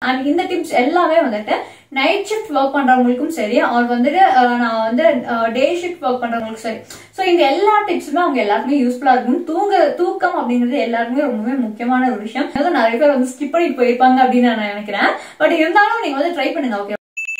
and இந்த tips எல்லாமே வந்துட்டு நைட் ஷிஃப்ட் ஒர்க் பண்றவங்களுக்கும் சரி அவர் வந்துட்டு அஹ், நான் வந்து டே ஷிஃப்ட் ஒர்க் பண்றவங்களுக்கும் சரி ஸோ இந்த எல்லா டிப்ஸுமே அவங்க எல்லாருக்குமே யூஸ்ஃபுல்லா இருக்கும் தூங்க தூக்கம் அப்படிங்கிறது எல்லாருக்குமே ரொம்பவே முக்கியமான ஒரு விஷயம் அதாவது நிறைய பேர் வந்து ஸ்கிப் பண்ணிட்டு போயிருப்பாங்க அப்படின்னு நான் நினைக்கிறேன் பட் இருந்தாலும் நீங்க வந்து ட்ரை பண்ணுங்க okay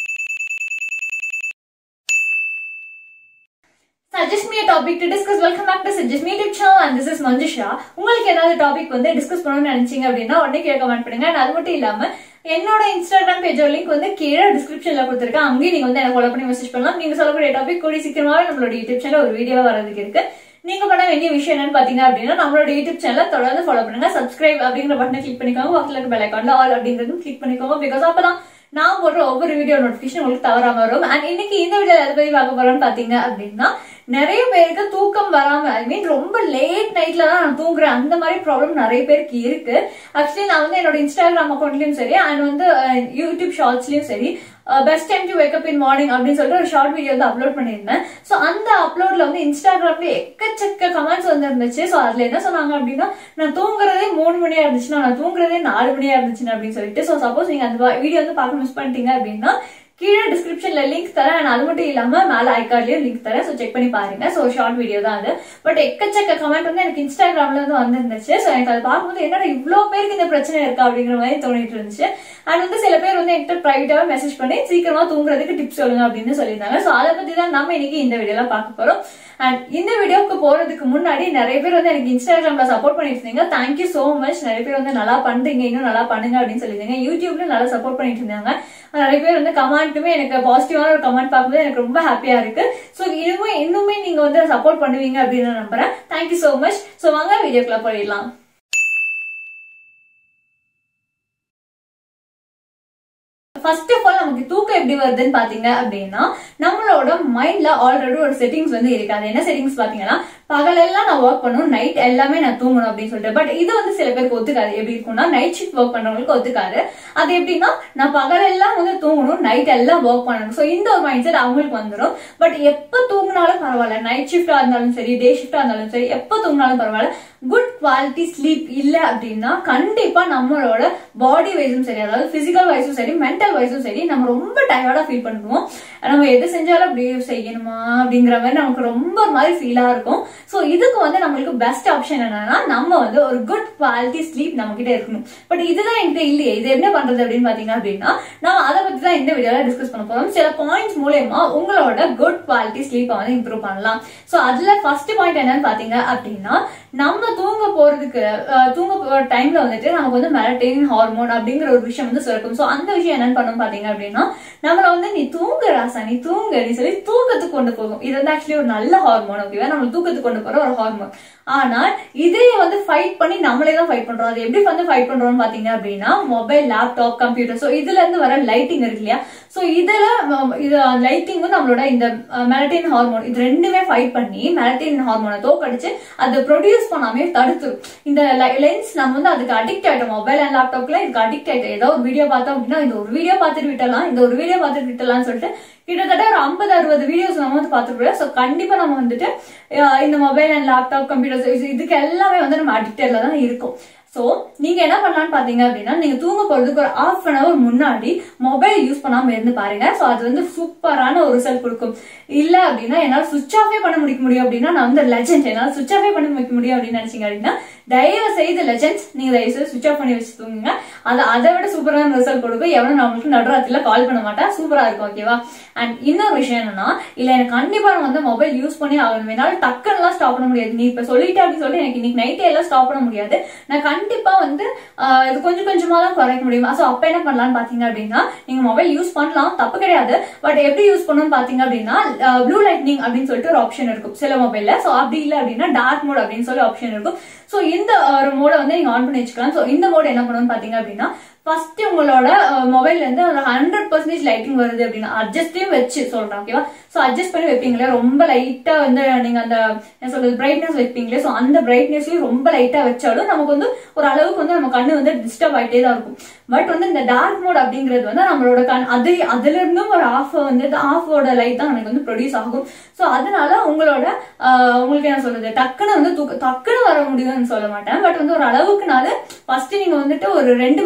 suggest me a topic to discuss welcome back to suggest me YouTube channel and this is Manjusha உங்களுக்கு ஏதாவது டாபிக் வந்து டிஸ்கஸ் பண்ணணும்னு நினைச்சீங்க அப்படின்னா உடனே கீழே கமெண்ட் பண்ணுங்க and அது மட்டும் இல்லாம என்னோட இன்ஸ்டாகிராம் பேஜோட லிங்க் வந்து கீழே டிஸ்கிரிப்ஷன்ல கொடுத்துருக்கேன் அங்கேயும் நீங்க வந்து எனக்கு ஃபாலோ பண்ணி மெசேஜ் பண்ணலாம் நீங்க சொல்லக்கூடிய டாபிக் கூடி சீக்கிரமாவே நம்மளோட யூடியூப் சேனல் ஒரு வீடியோவா வரதுக்கு இருக்கு நீங்க பண்ண வேண்டிய விஷயம் என்னன்னு பாத்தீங்க அப்படின்னா நம்மளோட யூடியூப் சேனலை தொடர்ந்து ஃபாலோ பண்ணுங்க சப்ஸ்கிரைப் அப்படிங்கிற பட்டனை கிளிக் பண்ணிக்கோங்க பக்கத்துல இருக்க பெல் ஐக்கான்ல ஆல் அப்படிங்கிறதும் கிளிக் பண்ணிக்கோங்க பிகாஸ் அப்பதான் நான் போடுற ஒவ்வொரு வீடியோ நோட்டிபிகேஷன் உங்களுக்கு தவறாம வரும் அண்ட் இன்னைக்கு இந்த வீடியோ எதை பத்தி பார்க்க போறோம்னு பாத்தீங்க அப்படின்னா நிறைய பேருக்கு தூக்கம் வராம ஐ மீன் ரொம்ப லேட் நைட்ல தான் நான் தூங்குறேன் அந்த மாதிரி ப்ராப்ளம் நிறைய பேருக்கு இருக்கு ஆக்சுவலி நான் வந்து என்னோட இன்ஸ்டாகிராம் அக்கௌண்ட்லயும் சரி அண்ட் வந்து அஹ், யூடியூப் ஷார்ட்ஸ்லயும் சரி best time to wake up in morning அப்படின்னு சொல்லிட்டு ஒரு ஷார்ட் வீடியோ வந்து அப்லோட் பண்ணியிருந்தேன் ஸோ அந்த அப்லோட்ல வந்து இன்ஸ்டாகிராம்ல எக்கச்சக்க கமெண்ட்ஸ் வந்து இருந்துச்சு ஸோ அதுல என்ன சொன்னாங்க அப்படின்னா நான் தூங்குறதே மூணு மணியா இருந்துச்சுன்னா நான் தூங்குறதே நாலு மணியா இருந்துச்சுன்னு அப்படின்னு சொல்லிட்டு ஸோ சப்போஸ் நீங்க அந்த வீடியோ வந்து பார்க்க மிஸ் பண்ணிட்டீங்க அப்படின்னா கீழே டிஸ்கிரிப்ஷன்ல லிங்க் தரேன் and அது மட்டும் இல்லாம மேல ஐகார்ட்லயும் லிங்க் தரேன் ஸோ செக் பண்ணி பாருங்க ஸோ ஷார்ட் வீடியோ தான் அது பட் எக்கச்சக்க கமெண்ட் வந்து எனக்கு இன்ஸ்டாகிராம்ல இருந்து வந்திருந்துச்சு ஸோ எனக்கு அதை பார்க்கும்போது என்னடா இவ்வளோ பேருக்கு இந்த பிரச்சனை இருக்கா அப்படிங்கிற மாதிரி தோணிட்டு இருந்துச்சு அண்ட் வந்து சில பேர் வந்து என்கிட்ட பிரைவேட்டாவே மெசேஜ் பண்ணி சீக்கிரமா தூங்குறதுக்கு டிப்ஸ் சொல்லுங்க அப்படின்னு சொல்லியிருந்தாங்க ஸோ அதை பத்தி தான் நம்ம இன்னைக்கு இந்த வீடியோல பார்க்க போறோம் அண்ட் இந்த வீடியோக்கு போறதுக்கு முன்னாடி நிறைய பேர் வந்து எனக்கு இன்ஸ்டாகிராம்ல சப்போர்ட் பண்ணிட்டு இருந்தீங்க தேங்க்யூ சோ மச் நிறைய பேர் வந்து நல்லா பண்றீங்க இன்னும் நல்லா பண்ணுங்க அப்படின்னு சொல்லியிருந்தீங்க யூடியூப்ல நல்லா சப்போர்ட் பண்ணிட்டு இருந்தாங்க நிறைய பேர் வந்து கமெண்ட்டுமே எனக்கு பாசிட்டிவான ஒரு கமெண்ட் பார்க்கும்போது எனக்கு ரொம்ப ஹாப்பியா இருக்கு ஸோ இன்னுமே இன்னுமே நீங்க வந்து சப்போர்ட் பண்ணுவீங்க அப்படின்னு நான் நம்புறேன் தேங்க்யூ சோ மச் ஸோ வாங்க வீடியோக்குள்ள போயிடலாம் ஃபர்ஸ்ட் ஆஃப் ஆல் நமக்கு தூக்கம் எப்படி வருதுன்னு பாத்தீங்க அப்படின்னா நம்மளோட மைண்ட்ல ஆல்ரெடி ஒரு செட்டிங்ஸ் வந்து இருக்கு அது என்ன செட்டிங்ஸ் பாத்தீங்கன்னா பகலெல்லாம் நான் ஒர்க் பண்ணணும் நைட் எல்லாமே நான் தூங்கணும் அப்படின்னு சொல்லிட்டு பட் இது வந்து சில பேருக்கு ஒத்துக்காது எப்படி இருக்கும்னா நைட் ஷிஃப்ட் ஒர்க் பண்றவங்களுக்கு ஒத்துக்காது அது எப்படின்னா நான் பகலெல்லாம் வந்து தூங்கணும் நைட் எல்லாம் ஒர்க் பண்ணணும் ஸோ இந்த ஒரு மைண்ட் செட் அவங்களுக்கு வந்துடும் பட் எப்ப தூங்கினாலும் பரவாயில்ல நைட் ஷிஃப்டா இருந்தாலும் சரி டே ஷிஃப்டா இருந்தாலும் சரி எப்ப தூங்கினாலும் பரவாயில்ல குட் குவாலிட்டி ஸ்லீப் இல்ல அப்படின்னா கண்டிப்பா நம்மளோட பாடி வைஸும் சரி அதாவது பிசிக்கல் வைஸும் சரி மென்டல் வைஸும் சரி நம்ம ரொம்ப டயர்டா ஃபீல் பண்ணுவோம் நம்ம எது செஞ்சாலும் அப்படியே செய்யணுமா அப்படிங்கிற மாதிரி நமக்கு ரொம்ப ஒரு மாதிரி ஃபீலா இருக்கும் சோ இதுக்கு வந்து நம்மளுக்கு பெஸ்ட் ஆப்ஷன் என்னன்னா நம்ம வந்து ஒரு குட் குவாலிட்டி ஸ்லீப் நம்ம கிட்ட இருக்கணும் பட் இதுதான் என்கிட்ட இல்லையே இது என்ன பண்றது அப்படின்னு பாத்தீங்க அப்படின்னா நம்ம அதை பத்தி தான் இந்த வீடியோல டிஸ்கஸ் பண்ண போறோம் சில பாயிண்ட்ஸ் மூலயமா உங்களோட குட் குவாலிட்டி ஸ்லீப்பை வந்து இம்ப்ரூவ் பண்ணலாம் சோ அதுல ஃபர்ஸ்ட் பாயிண்ட் என்னன்னு பாத்தீங்க அப்படின்னா நம்ம தூங்க போறதுக்கு அஹ், தூங்க போற டைம்ல வந்துட்டு நமக்கு வந்து மெலட்டோனின் ஹார்மோன் அப்படிங்கிற ஒரு விஷயம் வந்து சுரக்கும் சோ அந்த விஷயம் என்னன்னு பண்ணும் பாத்தீங்க அப்படின்னா நம்மள வந்து நீ தூங்கு ராசா நீ தூங்கு நீ சொல்லி தூக்கத்துக்கு கொண்டு போகும் இது வந்து ஆக்சுவலி ஒரு நல்ல ஹார்மோன் ஓகேவா நம்ம தூக்கத்துக்கு கொண்டு போற ஒரு ஹார்மோன் ஆனால் இதைய வந்து ஃபைட் பண்ணி நம்மளே தான் ஃபைட் பண்றோம் அது எப்படி வந்து ஃபைட் பண்றோம்னு பாத்தீங்க அப்படின்னா மொபைல் லேப்டாப் கம்ப்யூட்டர் சோ இதுல இருந்து வர லைட்டிங் இருக்கு இல்லையா சோ இதுல ம- இது லைட்டிங்கும் நம்மளோட இந்த மெலட்டின் ஹார்மோன் இது ரெண்டுமே ஃபைட் பண்ணி மெலட்டின் ஹார்மோனை தோக்கடிச்சு அதை ப்ரொடியூஸ் பண்ணாமே தடுத்துரும் இந்த லென்ஸ் நம்ம வந்து அதுக்கு அடிக்ட் ஆயிட்டோம் மொபைல் அண்ட் லேப்டாப்ல இதுக்கு அடிக்ட் ஆயிட்டோம் ஏதோ ஒரு வீடியோ பார்த்தோம் அப்படின்னா இந்த ஒரு வீடியோ பார்த்துட்டு விட்டலாம் இந்த ஒரு வீடியோ பார்த்துட்டு விட்டலாம்னு சொல்லிட்டு கிட்டத்தட்ட ஒரு ஐம்பது அறுபது வீடியோஸ் நம்ம வந்து பார்த்துருப்போம் ஸோ கண்டிப்பா நம்ம வந்துட்டு அஹ், இந்த மொபைல் அண்ட் லேப்டாப் கம்ப்யூட்டர் இதுக்கு எல்லாமே வந்து நம்ம அடிக்டட்ல தான் இருக்கும் சோ நீங்க என்ன பண்ணலாம்னு பாத்தீங்க அப்படின்னா நீங்க தூங்க போறதுக்கு ஒரு half அன் hour முன்னாடி மொபைல் யூஸ் பண்ணாம இருந்து பாருங்க சோ அது வந்து சூப்பரான ஒரு ரிசல்ட் கொடுக்கும் இல்ல அப்படின்னா என்னால சுவிச் ஆஃபே பண்ண முடிக்க முடியும் அப்படின்னா நான் வந்து லெஜெண்ட் என்னால சுவிச் ஆஃபே பண்ண முடிக்க முடியும் அப்படின்னு நினைச்சீங்க அப்படின்னா தயவு செய்து லெஜெண்ட்ஸ் நீங்க தயவு செய்து சுவிச் ஆஃப் பண்ணி வச்சு தூங்குங்க அது அதை விட சூப்பரான ரிசல்ட் கொடுக்கும் எவனும் நம்மளுக்கு நடுராத்திரில கால் பண்ண மாட்டேன் சூப்பரா இருக்கும் ஓகேவா அண்ட் இன்னொரு விஷயம் என்னன்னா இல்ல எனக்கு கண்டிப்பா நான் வந்து மொபைல் யூஸ் பண்ணி ஆகணும் என்னால டக்குன்னு எல்லாம் ஸ்டாப் பண்ண முடியாது நீ இப்ப சொல்லிட்டு அப்படின்னு சொல்லிட்டு எனக்கு இன்னைக்கு நைட்டே எல்லாம் ஸ்டாப் பண்ண முடியாது நான் கண்டிப்பா வந்து ஆஹ், இது கொஞ்சம் கொஞ்சமா தான் குறைக்க முடியும் சோ அப்ப என்ன பண்ணலாம்னு பாத்தீங்க அப்படின்னா நீங்க மொபைல் யூஸ் பண்ணலாம் தப்பு கிடையாது பட் எப்படி யூஸ் பண்ணணும்னு பாத்தீங்க அப்படின்னா ப்ளூ லைட்னிங் அப்படின்னு சொல்லிட்டு ஒரு ஆப்ஷன் இருக்கும் சில மொபைல்ல சோ அப்படி இல்ல அப்படின்னா டார்க் மோட் அப்படின்னு சொல்லி ஆப்ஷன் இருக்கும் சோ இந்த ஒரு மோட வந்து நீங்க ஆன் பண்ணி வச்சுக்கலாம் சோ இந்த மோட் என்ன பண்ணணும்னு பாத்தீங்க அப்படின்னா ஃபர்ஸ்ட் உங்களோட மொபைல்ல இருந்து ஒரு ஹண்ட்ரட் பர்சன்டேஜ் லைட்டிங் வருது அப்படின்னா அட்ஜஸ்டையும் வச்சு சொல்றேன் ஓகேவா சோ அட்ஜஸ்ட் பண்ணி வைப்பீங்களே ரொம்ப லைட்டா வந்து நீங்க அந்த என்ன சொல்றது பிரைட்னஸ் வைப்பீங்களே சோ அந்த பிரைட்னஸ்லயும் ரொம்ப லைட்டா வச்சாலும் நமக்கு வந்து ஒரு அளவுக்கு வந்து நம்ம கண்ணு வந்து டிஸ்டர்ப் ஆயிட்டே தான் இருக்கும் பட் வந்து இந்த டார்க் மோட் அப்படிங்கிறது வந்து நம்மளோட கண் அது அதுல இருந்தும் ஒரு ஆஃப் வந்து ஆஃபோட லைட் தான் நமக்கு வந்து ப்ரொடியூஸ் ஆகும் சோ அதனால உங்களோட ஆஹ், உங்களுக்கு என்ன சொல்றது டக்குன்னு வந்து தூக்க டக்குன்னு வர முடியும்னு சொல்ல மாட்டேன் பட் வந்து ஒரு அளவுக்குனால ஃபர்ஸ்ட் நீங்க வந்துட்டு ஒரு ரெண்டு மணி நேரம் கழிச்சு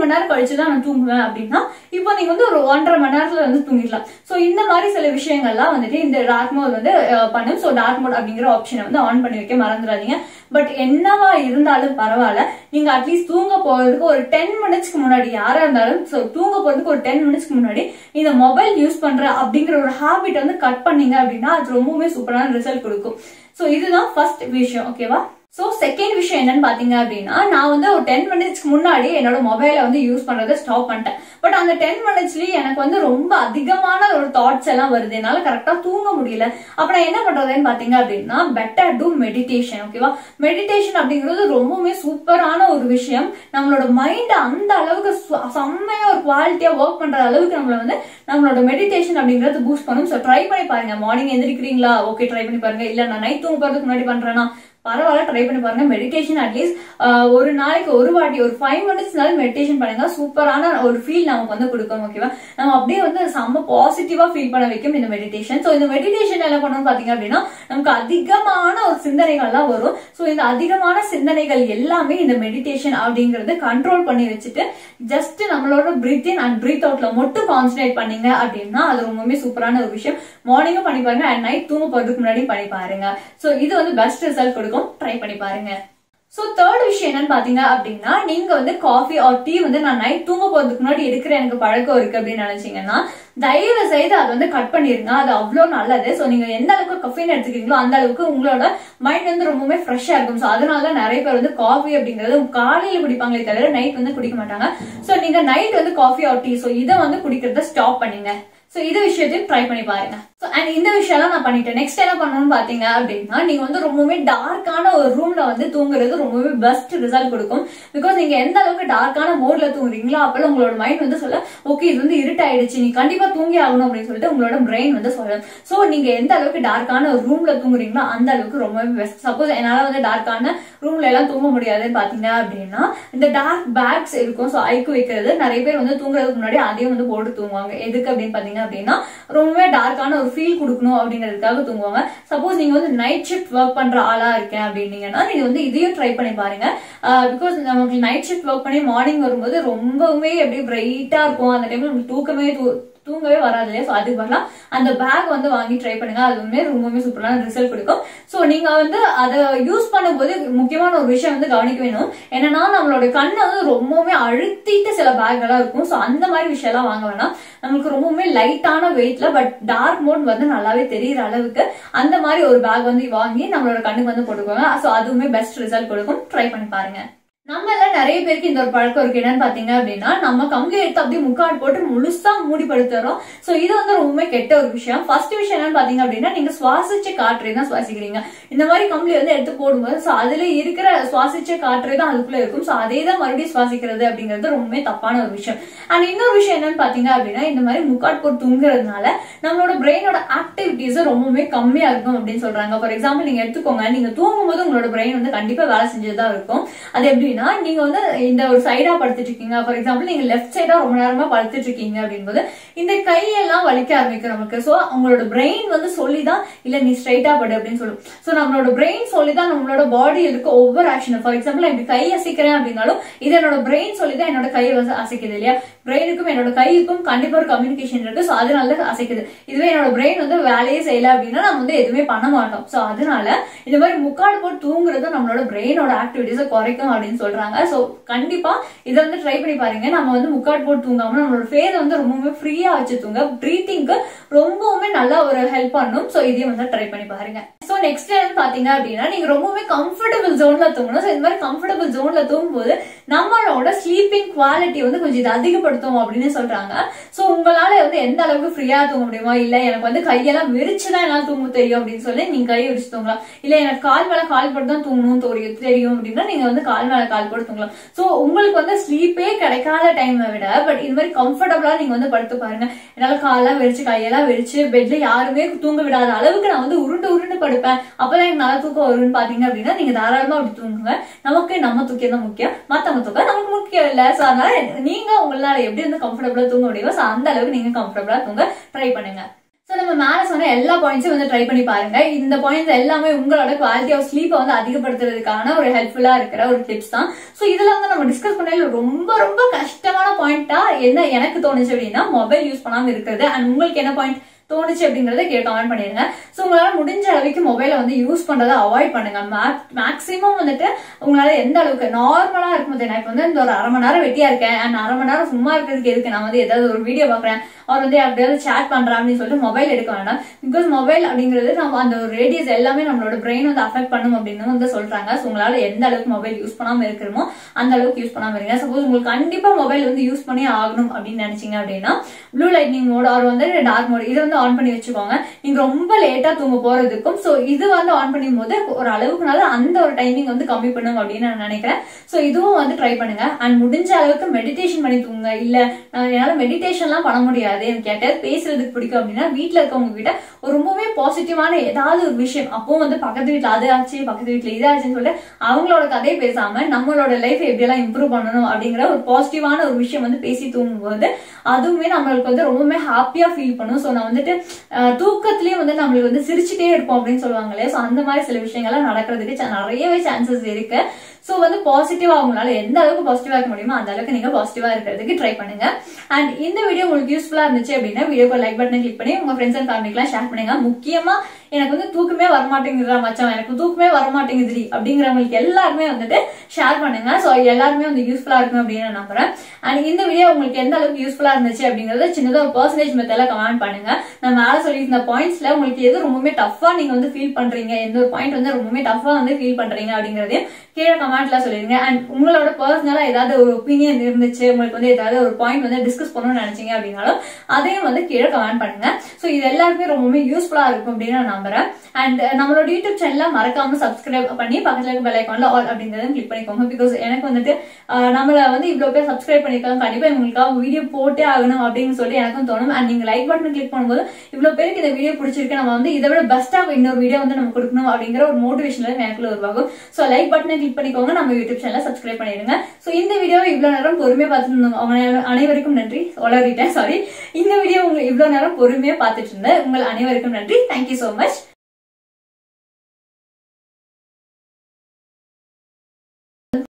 கழிச்சுதான் நான் தூங்குவேன் அப்படின்னா இப்போ நீங்க வந்து ஒரு ஒன்றரை மணி நேரத்துல வந்து தூங்கிடலாம் சோ இந்த மாதிரி சில விஷயங்கள்லாம் வந்துட்டு இந்த டார்க் மோட் வந்து அஹ், பண்ணும் சோ டார்க் மோட் அப்படிங்கிற ஆப்ஷனை வந்து ஆன் பண்ணி வைக்க மறந்துடாதீங்க பட் என்னவா இருந்தாலும் பரவாயில்ல நீங்க அட்லீஸ்ட் தூங்க போறதுக்கு ஒரு டென் மினிட்ஸ்க்கு முன்னாடி யாரா இருந்தாலும் so தூங்க போறதுக்கு ஒரு டென் மினிட்ஸ்க்கு முன்னாடி இந்த மொபைல் யூஸ் பண்ற அப்படிங்கிற ஒரு ஹாபிட் வந்து கட் பண்ணீங்க அப்படின்னா அது ரொம்பவுமே சூப்பரான ரிசல்ட் கொடுக்கும் சோ இதுதான் ஃபர்ஸ்ட் விஷயம் ஓகேவா சோ செகண்ட் விஷயம் என்னன்னு பாத்தீங்க அப்படின்னா நான் வந்து ஒரு டென் மினிட்ஸ்க்கு முன்னாடி என்னோட மொபைலை வந்து யூஸ் பண்றதை ஸ்டாப் பண்ணிட்டேன் பட் அந்த டென் மினிட்ஸ்லயே எனக்கு வந்து ரொம்ப அதிகமான ஒரு தாட்ஸ் எல்லாம் வருது என்னால கரெக்டா தூங்க முடியல அப்ப நான் என்ன பண்றதுன்னு பாத்தீங்க அப்படின்னா பெட்டர் டூ மெடிடேஷன் ஓகேவா மெடிடேஷன் அப்படிங்கிறது ரொம்பவுமே சூப்பரான ஒரு விஷயம் நம்மளோட மைண்ட் அந்த அளவுக்கு சு- செம்மையா ஒரு குவாலிட்டியா ஒர்க் பண்ற அளவுக்கு நம்மள வந்து நம்மளோட மெடிடேஷன் அப்படிங்கறது பூஸ்ட் பண்ணும் ஸோ ட்ரை பண்ணி பாருங்க மார்னிங் எந்திரிக்கிறீங்களா ஓகே ட்ரை பண்ணி பாருங்க இல்ல நான் நைட் தூங்க போறதுக்கு முன்னாடி பண்றேன்னா பரவாயில்ல ட்ரை பண்ணி பாருங்க மெடிடேஷன் அட்லீஸ்ட் ஒரு நாளைக்கு ஒரு வாட்டி ஒரு ஃபைவ் மினிட்ஸ்னாலும் மெடிடேஷன் பண்ணுங்க சூப்பரான ஒரு ஃபீல் நமக்கு வந்து கொடுக்கும் ஓகேவா நம்ம அப்படியே வந்து செம்ம பாசிட்டிவா ஃபீல் பண்ண வைக்கும் இந்த மெடிடேஷன் ஸோ இந்த மெடிடேஷன் என்ன பண்ணணும் பாத்தீங்க அப்படின்னா நமக்கு அதிகமான ஒரு சிந்தனைகள்லாம் வரும் ஸோ இந்த அதிகமான சிந்தனைகள் எல்லாமே இந்த மெடிடேஷன் அப்படிங்கறது கண்ட்ரோல் பண்ணி வச்சுட்டு ஜஸ்ட் நம்மளோட பிரீத் இன் அண்ட் பிரீத் அவுட்ல மட்டும் கான்சன்ட்ரேட் பண்ணீங்க அப்படின்னா அது ரொம்பவுமே சூப்பரான ஒரு விஷயம் மார்னிங்கும் பண்ணி பாருங்க அண்ட் நைட் தூங்க போறதுக்கு முன்னாடி பண்ணி பாருங்க ஸோ இது வந்து பெஸ்ட் ரிசல்ட் கொடுக்கும் ட்ரை பண்ணி பாருங்க சோ தேர்ட் விஷயம் என்னன்னு பாத்தீங்க அப்படின்னா நீங்க வந்து காஃபி ஆர் டீ வந்து நான் நைட் தூங்க போறதுக்கு முன்னாடி எடுக்கிற எனக்கு பழக்கம் இருக்கு அப்படின்னு நினைச்சீங்கன்னா தயவு செய்து அதை வந்து கட் பண்ணிருங்க அது அவ்வளவு நல்லது சோ நீங்க எந்த அளவுக்கு கஃபீன் எடுத்துக்கிறீங்களோ அந்த அளவுக்கு உங்களோட மைண்ட் வந்து ரொம்பவுமே ஃப்ரெஷ்ஷா இருக்கும் சோ அதனால தான் நிறைய பேர் வந்து காஃபி அப்படிங்கறது காலையில குடிப்பாங்களே தவிர நைட் வந்து குடிக்க மாட்டாங்க சோ நீங்க நைட் வந்து காஃபி ஆர் டீ சோ இதை வந்து குடிக்கிறத ஸ்டாப் பண்ணுங்க சோ இது விஷயத்தையும் ட்ரை பண்ணி பாருங்க சோ அண்ட் இந்த விஷயம்லாம் நான் பண்ணிட்டேன் நெக்ஸ்ட் என்ன பண்ணணும்னு பாத்தீங்க அப்படின்னா நீங்க வந்து ரொம்பவுமே டார்க்கான ஒரு ரூம்ல வந்து தூங்குறது ரொம்பவே பெஸ்ட் ரிசல்ட் கொடுக்கும் பிகாஸ் நீங்க எந்த அளவுக்கு டார்க்கான மோட்ல தூங்குறீங்களோ அப்பெல்லாம் உங்களோட மைண்ட் வந்து சொல்ல ஓகே இது வந்து இருட்டாயிடுச்சு நீ கண்டிப்பா தூங்கி ஆகணும் அப்படின்னு சொல்லிட்டு உங்களோட பிரெயின் வந்து சொல்லும் சோ நீங்க எந்த அளவுக்கு டார்க்கான ஒரு ரூம்ல தூங்குறீங்களோ அந்த அளவுக்கு ரொம்பவே பெஸ்ட் சப்போஸ் என்னால வந்து டார்க்கான ரூம்ல எல்லாம் தூங்க முடியாதுன்னு பாத்தீங்க அப்படின்னா இந்த டார்க் பேக்ஸ் இருக்கும் சோ ஐக்கு வைக்கிறது நிறைய பேர் வந்து தூங்குறதுக்கு முன்னாடி அதையும் வந்து போட்டு தூங்குவாங்க எதுக்கு அப்படின்னு பாத்தீங்க அப்படின்னா ரொம்பவே டார்க்கான ஒரு ஃபீல் கொடுக்கணும் அப்படிங்கிறதுக்காக தூங்குவாங்க சப்போஸ் நீங்க வந்து நைட் ஷிஃப்ட் ஒர்க் பண்ற ஆளா இருக்கேன் அப்படின்னீங்கன்னா நீங்க வந்து இதையும் ட்ரை பண்ணி பாருங்க பிகாஸ் நமக்கு நைட் ஷிஃப்ட் ஒர்க் பண்ணி மார்னிங் வரும்போது ரொம்பவுமே அப்படியே பிரைட்டா இருக்கும் அந்த டைம்ல உங்களுக்கு தூக்கமே தூ- தூங்கவே வராது இல்லையா ஸோ அதுக்கு பதிலா அந்த பேக் வந்து வாங்கி ட்ரை பண்ணுங்க அது உண்மையே ரொம்பவுமே சூப்பரான ரிசல்ட் கொடுக்கும் ஸோ நீங்க வந்து அதை யூஸ் பண்ணும்போது முக்கியமான ஒரு விஷயம் வந்து கவனிக்க வேணும் என்னன்னா நம்மளோட கண்ணை வந்து ரொம்பவுமே அழுத்திட்டு சில பேக் எல்லாம் இருக்கும் ஸோ அந்த மாதிரி விஷயம் எல்லாம் வாங்க வேணாம் நம்மளுக்கு ரொம்பவுமே லைட்டான வெயிட்ல பட் டார்க் மோட் வந்து நல்லாவே தெரியுற அளவுக்கு அந்த மாதிரி ஒரு பேக் வந்து வாங்கி நம்மளோட கண்ணுக்கு வந்து போட்டுக்கோங்க ஸோ அதுவுமே பெஸ்ட் ரிசல்ட் கொடுக்கும் ட்ரை பண்ணி பாருங்க நம்ம எல்லாம் நிறைய பேருக்கு இந்த ஒரு பழக்கம் இருக்கு என்னன்னு பாத்தீங்க அப்படின்னா நம்ம கம்பளி எடுத்து அப்படியே முக்காடு போட்டு முழுசா மூடி படுத்துறோம் சோ இது வந்து ரொம்பவே கெட்ட ஒரு விஷயம் ஃபர்ஸ்ட் விஷயம் என்னன்னு பாத்தீங்க அப்படின்னா நீங்க சுவாசிச்ச காற்றை தான் சுவாசிக்கிறீங்க இந்த மாதிரி கம்பளி வந்து எடுத்து போடும்போது சோ அதுல இருக்கிற சுவாசிச்ச காற்று தான் அதுக்குள்ள இருக்கும் சோ அதே தான் மறுபடியும் சுவாசிக்கிறது அப்படிங்கிறது ரொம்பவே தப்பான ஒரு விஷயம் அண்ட் இன்னொரு விஷயம் என்னன்னு பாத்தீங்க அப்படின்னா இந்த மாதிரி முக்காடு போட்டு தூங்குறதுனால நம்மளோட பிரெயினோட ஆக்டிவிட்டிஸ் ரொம்பவே கம்மியா இருக்கும் அப்படின்னு சொல்றாங்க ஃபார் எக்ஸாம்பிள் நீங்க எடுத்துக்கோங்க நீங்க தூங்கும்போது உங்களோட பிரெயின் வந்து கண்டிப்பா வேலை செஞ்சுதான் இருக்கும் அது எப்படின்னா நீங்க வந்து இந்த ஒரு சைடா படுத்துட்டு இருக்கீங்க ஃபார் எக்ஸாம்பிள் நீங்க லெஃப்ட் சைடா ரொம்ப நேரமா படுத்துட்டு இருக்கீங்க அப்படின்போது இந்த கையெல்லாம் வலிக்க ஆரம்பிக்கும் நமக்கு சோ உங்களோட பிரெயின் வந்து சொல்லிதான் இல்ல நீ ஸ்ட்ரைட்டா படு அப்படின்னு சொல்லும் சோ நம்மளோட பிரெயின் சொல்லிதான் நம்மளோட பாடி இருக்க ஒவ்வொரு ஆக்ஷன் ஃபார் எக்ஸாம்பிள் இப்படி கை அசைக்கிறேன் அப்படின்னாலும் இது என்னோட பிரெயின் சொல்லிதான் என்னோட கையை வந்து அசைக்குது இல்லையா பிரெயினுக்கும் என்னோட கைக்கும் கண்டிப்பா ஒரு கம்யூனிகேஷன் இருக்கு சோ அதனால தான் அசைக்குது இதுவே என்னோட பிரெயின் வந்து வேலையே செய்யல அப்படின்னா நம்ம வந்து எதுவுமே பண்ண மாட்டோம் சோ அதனால இந்த மாதிரி முக்காடு போட்டு தூங்குறது நம்மளோட பிரெயினோட ஆக்டிவிட்டிஸை குறைக்கும் அப்படின்னு சொல்றாங்க சோ கண்டிப்பா இதை வந்து ட்ரை பண்ணி பாருங்க நம்ம வந்து முக்காடு போட்டு தூங்காம நம்மளோட ஃபேஸ் வந்து ரொம்பவுமே ஃப்ரீயா வச்சு தூங்க ப்ரீத்திங்க்கு ரொம்பவுமே நல்லா ஒரு ஹெல்ப் பண்ணும் சோ இதையும் வந்து ட்ரை பண்ணி பாருங்க சோ நெக்ஸ்ட் என்னன்னு பாத்தீங்க அப்படின்னா நீங்க ரொம்பவுமே கம்ஃபர்டபுள் ஜோன்ல தூங்கணும் சோ இந்த மாதிரி கம்ஃபர்டபுள் ஜோன்ல தூங்கும்போது நம்மளோட ஸ்லீப்பிங் குவாலிட்டி வந்து கொஞ்சம் இது அதிகப்படுத்தும் அப்படின்னு சொல்றாங்க சோ உங்களால வந்து எந்த அளவுக்கு ஃப்ரீயா தூங்க முடியுமா இல்ல எனக்கு வந்து கையெல்லாம் விரிச்சுதான் என்னால தூங்க தெரியும் அப்படின்னு சொல்லி நீங்க கை விரிச்சு தூங்கலாம் இல்ல எனக்கு கால் மேல கால் போட்டு தான் தூங்கணும் தெரியும் தெரியும் அப்படின்னா நீங்க வந்து கால் மேல கால் போட்டு தூங்கலாம் சோ உங்களுக்கு வந்து ஸ்லீப்பே கிடைக்காத டைமை விட பட் இது மாதிரி கம்ஃபர்டபுளா நீங்க வந்து படுத்து பாருங்க என்னால காலெல்லாம் விரிச்சு கையெல்லாம் விரிச்சு பெட்ல யாருமே தூங்க விடாத அளவுக்கு நான் வந்து உருண்டு உருண்டு படுப்பேன் அப்பதான் எனக்கு நல்லா தூக்கம் வரும்னு பாத்தீங்க அப்படின்னா நீங்க தாராளமா அப்படி தூங்குங்க நமக்கு நம்ம தூக்கம் தான் முக்கியம் மத்தவங்க தூக்கம் நமக்கு முக்கியம் இல்ல சோ அதனால நீங்க உங்களால எப்படி வந்து கம்ஃபர்டபுளா தூங்க முடியுமோ சோ அந்த அளவுக்கு நீங்க கம்ஃபர்டபுளா தூங்க ட்ரை பண்ணுங்க சோ நம்ம மேல சொன்ன எல்லா பாயிண்ட்ஸும் வந்து ட்ரை பண்ணி பாருங்க இந்த பாயிண்ட்ஸ் எல்லாமே உங்களோட குவாலிட்டி ஆஃப் ஸ்லீப்பை வந்து அதிகப்படுத்துறதுக்கான ஒரு ஹெல்ப்ஃபுல்லா இருக்கிற ஒரு டிப்ஸ் தான் சோ இதுல வந்து நம்ம டிஸ்கஸ் பண்ணல ரொம்ப ரொம்ப கஷ்டமான பாயிண்டா என்ன எனக்கு தோணுச்சு அப்படின்னா மொபைல் யூஸ் பண்ணாம இருக்கிறது அண்ட் உங்களுக்கு என்ன பாயிண்ட் தோணுச்சு அப்படிங்கறத கே கமெண்ட் பண்ணிருங்க சோ உங்களால முடிஞ்ச அளவுக்கு மொபைலை வந்து யூஸ் பண்றதை அவாய்ட் பண்ணுங்க மேக்ஸிமம் வந்துட்டு உங்களால எந்த அளவுக்கு நார்மலா இருக்கும்போது நான் இப்ப வந்து இந்த ஒரு அரை மணி நேரம் வெட்டியா இருக்கேன் அண்ட் அரை மணி நேரம் சும்மா இருக்கிறதுக்கு எதுக்கு நான் வந்து ஏதாவது ஒரு வீடியோ பாக்குறேன் அவர் வந்து அப்படியாவது சேட் பண்றேன் அப்படின்னு சொல்லிட்டு மொபைல் எடுக்க வேண்டாம் பிகாஸ் மொபைல் அப்படிங்கிறது நம்ம அந்த ஒரு ரேடியஸ் எல்லாமே நம்மளோட பிரெயின் வந்து அஃபெக்ட் பண்ணும் அப்படின்னு வந்து சொல்றாங்க ஸோ உங்களால எந்த அளவுக்கு மொபைல் யூஸ் பண்ணாம இருக்கணுமோ அந்த அளவுக்கு யூஸ் பண்ணாம இருங்க சப்போஸ் உங்களுக்கு கண்டிப்பா மொபைல் வந்து யூஸ் பண்ணி ஆகணும் அப்படின்னு நினைச்சீங்க அப்படின்னா ப்ளூ லைட்னிங் மோட் அவர் வந்து டார்க் மோட் இது வந்து ஆன் பண்ணி வச்சுக்கோங்க நீங்க ரொம்ப லேட்டா தூங்க போறதுக்கும் ஸோ இது வந்து ஆன் பண்ணும் போது ஒரு அளவுக்குனால அந்த ஒரு டைமிங் வந்து கம்மி பண்ணும் அப்படின்னு நான் நினைக்கிறேன் ஸோ இதுவும் வந்து ட்ரை பண்ணுங்க அண்ட் முடிஞ்ச அளவுக்கு மெடிடேஷன் பண்ணி தூங்க இல்ல நான் என்னால மெடிடேஷன்லாம் பண்ண முடியாது எனக்கு யார்ட்டையாவது பேசுறதுக்கு பிடிக்கும் அப்படின்னா வீட்ல இருக்கவங்க கிட்ட ஒரு ரொம்பவே பாசிட்டிவான ஏதாவது ஒரு விஷயம் அப்போ வந்து பக்கத்து வீட்டுல அது ஆச்சு பக்கத்து வீட்டுல இது ஆச்சுன்னு சொல்லிட்டு அவங்களோட கதையை பேசாம நம்மளோட லைஃப் எப்படியெல்லாம் இம்ப்ரூவ் பண்ணணும் அப்படிங்கிற ஒரு பாசிட்டிவான ஒரு விஷயம் வந்து பேசி தூங்கும்போது அதுவுமே நம்மளுக்கு வந்து ரொம்பவே ஹாப்பியா ஃபீல் பண்ணும் ஸோ நான் வந்துட்டு அஹ், தூக்கத்திலேயே வந்து நம்மளுக்கு வந்து சிரிச்சுட்டே இருப்போம் அப்படின்னு சொல்லுவாங்க இல்லையா ஸோ அந்த மாதிரி சில விஷயங்கள்லாம் நடக்கிறதுக்கு ச- நிறையவே சான்சஸ் இருக்கு ஸோ வந்து பாசிட்டிவா உங்களால எந்த அளவுக்கு பாசிட்டிவா இருக்க முடியுமோ அந்த அளவுக்கு நீங்க பாசிட்டிவா இருக்கிறதுக்கு ட்ரை பண்ணுங்க அண்ட் இந்த வீடியோ உங்களுக்கு யூஸ்ஃபுல்லா இருந்துச்சு அப்படின்னா வீடியோக்கு லைக் பட்டன் கிளிக் பண்ணி உங்க ஃப்ரெண்ட்ஸ் அண்ட் ஃபேமிலிக்கெல்லாம் ஷேர் பண்ணுங்க முக்கியமா எனக்கு வந்து தூக்கமே வரமாட்டேங்குதுடா மச்சான் எனக்கு தூக்கமே வரமாட்டேங்குதுடி அப்படிங்கிறவங்களுக்கு எல்லாருமே வந்துட்டு ஷேர் பண்ணுங்க ஸோ எல்லாருமே வந்து யூஸ்ஃபுல்லா இருக்கும் அப்படின்னு நான் நம்புறேன் அண்ட் இந்த வீடியோ உங்களுக்கு எந்த அளவுக்கு யூஸ்ஃபுல்லா இருந்துச்சு அப்படிங்கறத சின்னதா ஒரு பர்சன்டேஜ் மெத்தட்ல கமெண்ட் பண்ணுங்க நான் மேல சொல்லியிருந்த பாயிண்ட்ஸ்ல உங்களுக்கு எது ரொம்பவே டஃபா நீங்க வந்து ஃபீல் பண்றீங்க எந்த ஒரு பாயிண்ட் வந்து ரொம்பவே டஃபா வந்து ஃபீல் பண்றீங்க அப்படிங்கறதையும் கீழே கமெண்ட்ல சொல்லிருங்க அண்ட் உங்களோட பர்சனலா ஏதாவது ஒரு ஒப்பீனியன் இருந்துச்சு உங்களுக்கு வந்து ஏதாவது ஒரு பாயிண்ட் வந்து டிஸ்கஸ் பண்ணணும்னு நினைச்சீங்க அப்படின்னாலும் அதையும் வந்து கீழே கமெண்ட் பண்ணுங்க ஸோ இது எல்லாருக்குமே ரொம்பவே யூஸ்ஃபுல்லா இருக்கும் அப்படின்னு நான் நம்புறேன் அண்ட் நம்மளோட யூடியூப் சேனல்ல மறக்காம சப்ஸ்கிரைப் பண்ணி பக்கத்துல இருக்க பெல் ஐக்கான்ல ஆல் அப்படிங்கறதையும் கிளிக் பண்ணிக்கோங்க பிகாஸ் எனக்கு வந்துட்டு அஹ், நம்மள வந்து இவ்வளவு பேர் சப்ஸ்கிரைப் பண்ணிருக்காங்க கண்டிப்பா இவங்களுக்காக வீடியோ போட்டே ஆகணும் அப்படின்னு சொல்லி எனக்கும் தோணும் அண்ட் நீங்க லைக் பட்டன் கிளிக் பண்ணும்போது இவ்வளவு பேருக்கு இந்த வீடியோ பிடிச்சிருக்கு நம்ம வந்து இதை விட பெஸ்டா இன்னொரு வீடியோ வந்து நம்ம கொடுக்கணும் அப்படிங்கிற ஒரு மோட்டிவேஷன்ல எனக்குள்ள உருவாகும் சோ லைக் பட்டனை கிளிக் பண்ணிக்கோங்க நம்ம யூடியூப் சேனலை சப்ஸ்கிரைப் பண்ணிடுங்க சோ இந்த வீடியோ இவ்வளவு நேரம் பொறுமையா பார்த்துருந்தோம் அவங்க அனைவருக்கும் நன்றி வளரிட்டேன் சாரி இந்த வீடியோ உங்க இவ்வளவு நேரம் பொறுமையா பார்த்துட்டு இருந்தேன் உங்கள் அனைவருக்கும் நன்றி தேங்க்யூ சோ மச்